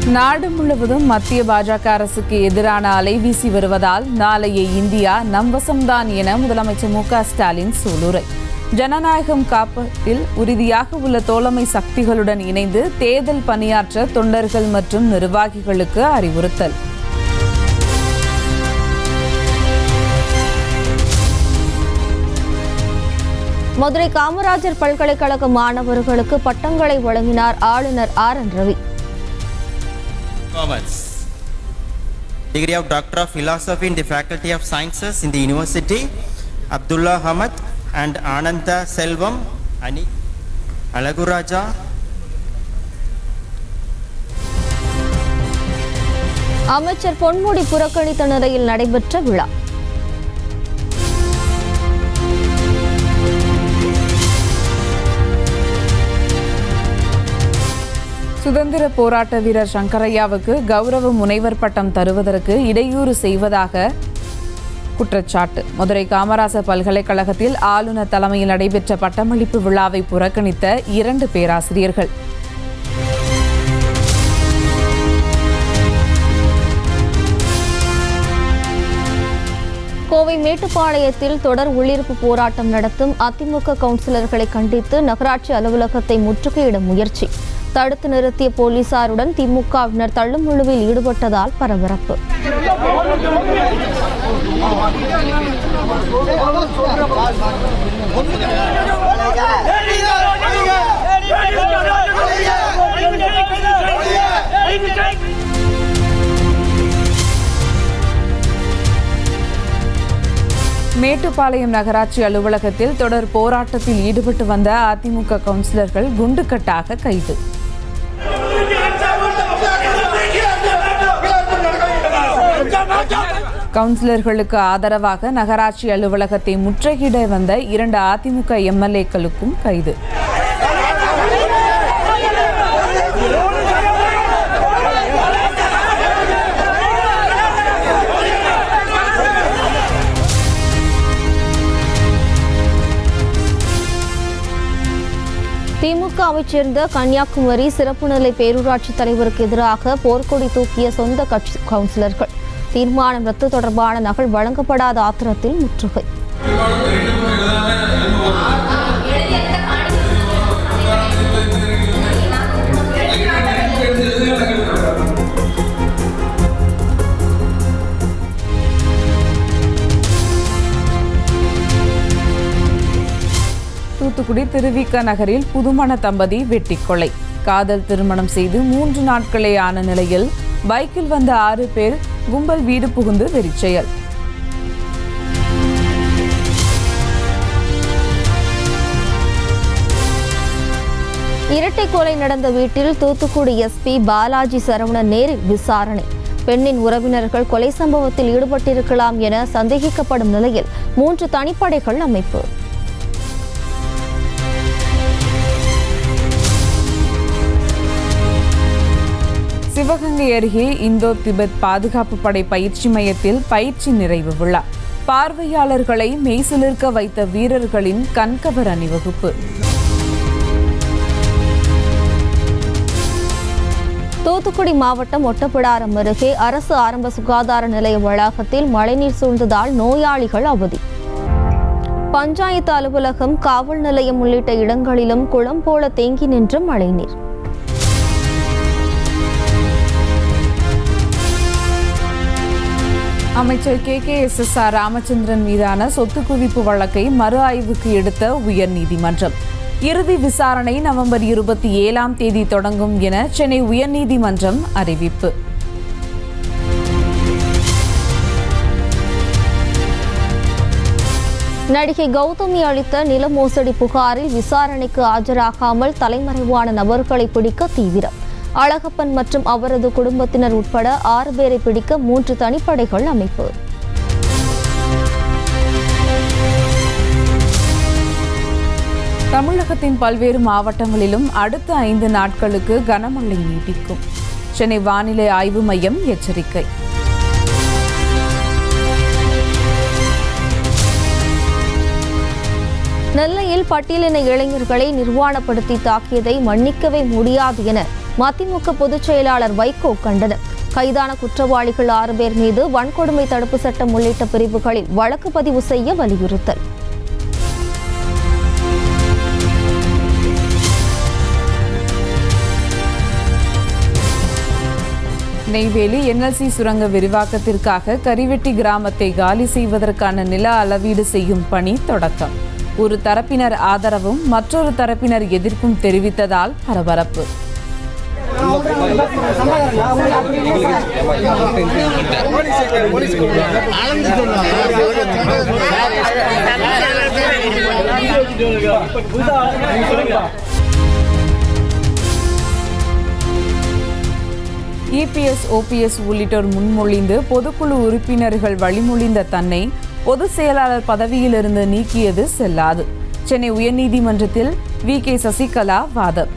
நாடு முழுவதும் மத்திய பாஜக அரசுக்கு எதிரான அலைவீசி வருவதால் நாளைய இந்தியா நம் வசம்தான் என முதலமைச்சர் மு க ஸ்டாலின் சூளுரை ஜனநாயகம் காப்பதில் உறுதியாக உள்ள தோழமை சக்திகளுடன் இணைந்து தேர்தல் பணியாற்ற தொண்டர்கள் மற்றும் நிர்வாகிகளுக்கு அறிவுறுத்தல் மதுரை காமராஜர் பல்கலைக்கழக மாணவர்களுக்கு பட்டங்களை வழங்கினார் ஆளுநர் R N Ravi Commerce. Degree of Doctor of Philosophy in the Faculty of Sciences in the University, Abdullah Hamad and Ananta Selvam, Ani Alaguraja, அமைச்சர் பொன்முடி புறக்கணித்த நிலையில் நடைபெற்ற விழா சுதந்திர போராட்ட வீரர் சங்கரையாவுக்கு கௌரவ முனைவர் பட்டம் தருவதற்கு இடையூறு செய்வதாக குற்றச்சாட்டு மதுரை காமராசர் பல்கலைக்கழகத்தில் ஆளுநர் தலைமையில் நடைபெற்ற பட்டமளிப்பு விழாவை புறக்கணித்த இரண்டு பேராசிரியர்கள் கோவை மேட்டுப்பாளையத்தில் தொடர் உள்ளிருப்பு போராட்டம் நடத்தும் அதிமுக கவுன்சிலர்களை கண்டித்து நகராட்சி அலுவலகத்தை முற்றுகையிட முயற்சி தடுத்து நிறுத்திய போலீசாருடன் திமுகவினர் தள்ளுமுழுவில் ஈடுபட்டதால் பரபரப்பு மேட்டுப்பாளையம் நகராட்சி அலுவலகத்தில் தொடர் போராட்டத்தில் ஈடுபட்டு வந்த அதிமுக கவுன்சிலர்கள் குண்டுக்கட்டாக கைது கவுன்சிலர்களுக்கு ஆதரவாக நகராட்சி அலுவலகத்தை முற்றுகையிட வந்த இரண்டு அதிமுக எம்எல்ஏக்களுக்கும் கைது திமுகவைச் சேர்ந்த கன்னியாகுமரி சிறப்பு நிலை பேரூராட்சி தலைவருக்கு எதிராக போர்க்கொடி தூக்கிய சொந்த கட்சி கவுன்சிலர்கள் தீர்மானம் ரத்து தொடர்பான நகல் வழங்கப்படாத ஆத்திரத்தில் முற்றுகை தூத்துக்குடி திருவிக நகரில் புதுமண தம்பதி வெட்டி கொலை காதல் திருமணம் செய்து மூன்று நாட்களே ஆன நிலையில் பைக்கில் வந்த ஆறு பேர் கும்பல் வீடு புகுந்து வெறிச்செயல் இரட்டை கொலை நடந்த வீட்டில் தூத்துக்குடி எஸ்பி பாலாஜி சரவணன் நேரில் விசாரணை பெண்ணின் உறவினர்கள் கொலை சம்பவத்தில் ஈடுபட்டிருக்கலாம் என சந்தேகிக்கப்படும் நிலையில் மூன்று தனிப்படைகள் அமைப்பு சிவகங்கை அருகே இந்தோ திபெத் பாதுகாப்பு படை பயிற்சி மையத்தில் பயிற்சி நிறைவு விழா பார்வையாளர்களை மெய்சிலிர்க்க வைத்த வீரர்களின் கண்கவர் அணிவகுப்பு தூத்துக்குடி மாவட்டம் ஒட்டப்பிடாரம் அருகே அரசு ஆரம்ப சுகாதார நிலைய வளாகத்தில் மழைநீர் சூழ்ந்ததால் நோயாளிகள் அவதி பஞ்சாயத்து அலுவலகம் காவல் நிலையம் உள்ளிட்ட இடங்களிலும் குளம் போல தேங்கி நின்ற மழைநீர் அமைச்சர் K K S S R Ramachandran மீதான சொத்து குவிப்பு வழக்கை மறு ஆய்வுக்கு எடுத்த உயர்நீதிமன்றம் இறுதி விசாரணை நவம்பர் இருபத்தி ஏழாம் தேதி தொடங்கும் என சென்னை உயர்நீதிமன்றம் அறிவிப்பு நடிகை கௌதமி அளித்த நில மோசடி புகாரில் விசாரணைக்கு ஆஜராகாமல் தலைமறைவான நபர்களை பிடிக்க தீவிரம் அழகப்பன் மற்றும் அவரது குடும்பத்தினர் உட்பட ஆறு பேரை பிடிக்க மூன்று தனிப்படைகள் அமைப்பு தமிழகத்தின் பல்வேறு மாவட்டங்களிலும் அடுத்த ஐந்து நாட்களுக்கு கனமழை நீடிக்கும் சென்னை வானிலை ஆய்வு மையம் எச்சரிக்கை நெல்லையில் பட்டியலின இளைஞர்களை நிர்வாணப்படுத்தி தாக்கியதை மன்னிக்கவே முடியாது என மதிமுக பொதுச் செயலாளர் வைகோ கண்டனம் கைதான குற்றவாளிகள் ஆறு பேர் மீது வன்கொடுமை தடுப்பு சட்டம் உள்ளிட்ட பிரிவுகளில் வழக்கு பதிவு செய்ய வலியுறுத்தல் நெய்வேலி என்எல்சி சுரங்க விரிவாக்கத்திற்காக கரிவெட்டி கிராமத்தை காலி செய்வதற்கான நில அளவீடு செய்யும் பணி தொடக்கம் ஒரு தரப்பினர் ஆதரவும் மற்றொரு தரப்பினர் எதிர்ப்பும் தெரிவித்ததால் பரபரப்பு இபிஎஸ் ஓபிஎஸ் உள்ளிட்டோர் முன்மொழிந்து பொதுக்குழு உறுப்பினர்கள் வழிமொழிந்த தன்னை பொதுச் செயலாளர் பதவியிலிருந்து நீக்கியது செல்லாது சென்னை உயர்நீதிமன்றத்தில் வி கே சசிகலா வாதம்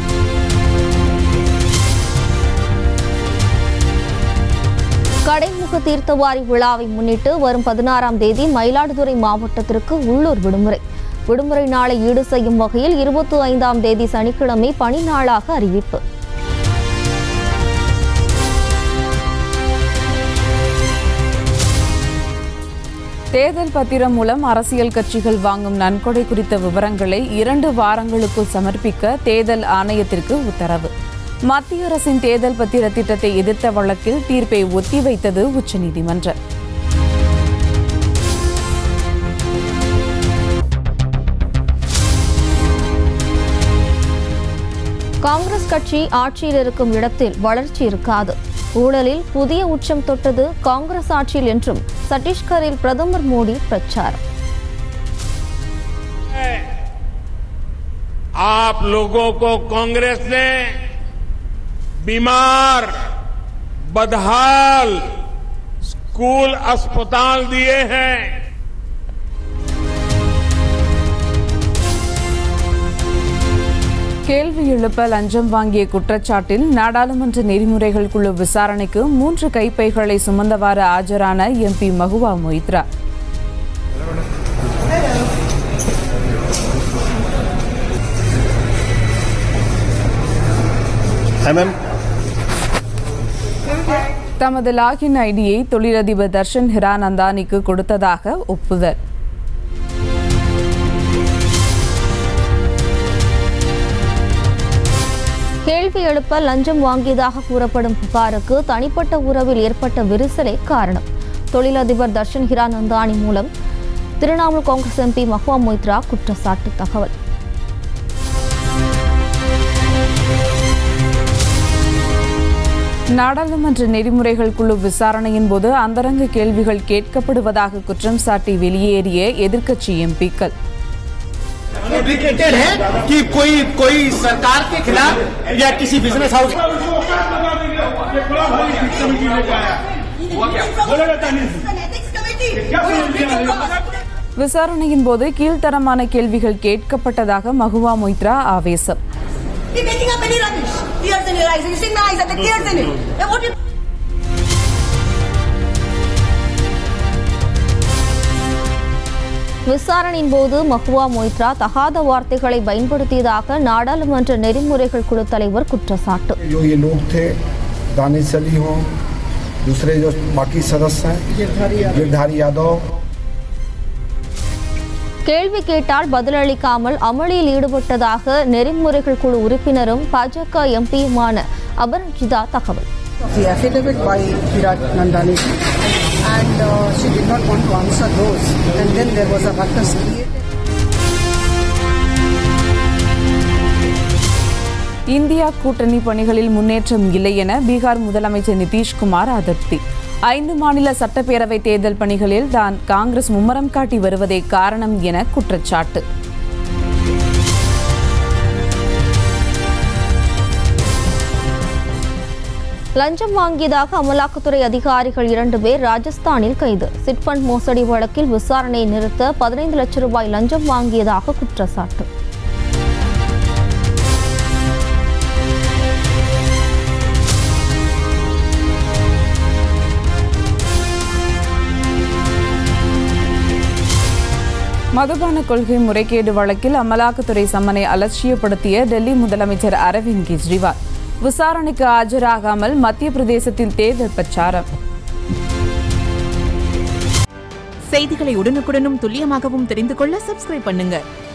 கடைமுக தீர்த்தவாரி விழாவை முன்னிட்டு வரும் பதினாறாம் தேதி மயிலாடுதுறை மாவட்டத்திற்கு உள்ளூர் விடுமுறை விடுமுறை நாளை ஈடு செய்யும் வகையில் இருபத்தி ஐந்தாம் தேதி சனிக்கிழமை பணி நாளாக அறிவிப்பு தேர்தல் பத்திரம் மூலம் அரசியல் கட்சிகள் வாங்கும் நன்கொடை குறித்த விவரங்களை இரண்டு வாரங்களுக்குள் சமர்ப்பிக்க தேர்தல் ஆணையத்திற்கு உத்தரவு மத்திய அரசின் தேர்தல் பத்திர திட்டத்தை எதிர்த்த வழக்கில் தீர்ப்பை ஒத்திவைத்தது உச்சநீதிமன்றம் காங்கிரஸ் கட்சி ஆட்சியில் இருக்கும் இடத்தில் வளர்ச்சி இருக்காது ஊழலில் புதிய உச்சம் தொட்டது காங்கிரஸ் ஆட்சியில் என்றும் சத்தீஸ்கரில் பிரதமர் மோடி பிரச்சாரம் आप लोगों को कांग्रेस ने बीमार बदहाल स्कूल अस्पताल दिए हैं கேள்வி எழுப்ப லஞ்சம் வாங்கிய குற்றச்சாட்டில் நாடாளுமன்ற நெறிமுறைகள் குழு விசாரணைக்கு மூன்று கைப்பைகளை சுமந்தவாறு ஆஜரான எம்பி மகுவா மொய்த்ரா தமது லாகின் ஐடியை தொழிலதிபர் தர்ஷன் ஹிரானந்தானிக்கு கொடுத்ததாக ஒப்புதல் கேள்வி எழுப்ப லஞ்சம் வாங்கியதாக கூறப்படும் புகாருக்கு தனிப்பட்ட உறவில் ஏற்பட்ட விரிசலே காரணம் தொழிலதிபர் தர்ஷன் ஹிரானந்தானி மூலம் திரிணாமுல் காங்கிரஸ் எம்பி மஹ்வா மொய்த்ரா குற்றச்சாட்டு தகவல் நாடாளுமன்ற நெறிமுறைகள் குழு விசாரணையின் போது அந்தரங்க கேள்விகள் கேட்கப்படுவதாக குற்றம் சாட்டி வெளியேறிய எதிர்க்கட்சி எம்பிக்கள் कॉम्प्लिकेटेड है कि कोई कोई सरकार के खिलाफ या किसी बिजनेस हाउस விசாரணையின் போது கீழ்த்தரமான கேள்விகள் கேட்கப்பட்டதாக மகுவா மொய்த்ரா ஆவேசம் You're making up any rubbish. Tears in your eyes. You see my eyes and the tears in it. Then what you விசாரணையின் போது மஹுவா மொய்த்ரா தகாத வார்த்தைகளை பயன்படுத்தியதாக நாடாளுமன்ற நெறிமுறைகள் குழு தலைவர் குற்றச்சாட்டு जो ये लोग थे दानिश अली हों दूसरे जो बाकी सदस्य हैं गिरधारी यादव கேள்வி கேட்டால் பதிலளிக்காமல் அமளியில் ஈடுபட்டதாக நெறிமுறைகள் குழு உறுப்பினரும் பாஜக எம்பியுமான அபரஞ்சிதா தகவல் the affidavit by Virat Nandani and uh, she did not want to answer those and then there was a ruckus created. India கூட்டணி பணிகளில் முன்னேற்றம் இல்லை என பீகார் முதலமைச்சர் நிதிஷ்குமார் அதிருப்தி ஐந்து மாநில சட்டப்பேரவை தேர்தல் பணிகளில் தான் காங்கிரஸ் மும்முரம் காட்டி வருவதே காரணம் என குற்றச்சாட்டு லஞ்சம் வாங்கியதாக அமலாக்கத்துறை அதிகாரிகள் இரண்டு பேர் ராஜஸ்தானில் கைது சிட்பண்ட் மோசடி வழக்கில் விசாரணையை நிறுத்த பதினைந்து லட்சம் ரூபாய் லஞ்சம் வாங்கியதாக குற்றச்சாட்டு மதுபான கொள்கை முறைகேடு வழக்கில் அமலாக்கத்துறை சம்மனை அலட்சியப்படுத்திய டெல்லி முதலமைச்சர் அரவிந்த் கெஜ்ரிவால் விசாரணைக்கு ஆஜராகாமல் மத்திய பிரதேசத்தில் தேர்தல் பிரச்சாரம் செய்திகளை உடனுக்குடனும் துல்லியமாகவும் தெரிந்து கொள்ள சப்ஸ்கிரைப் பண்ணுங்க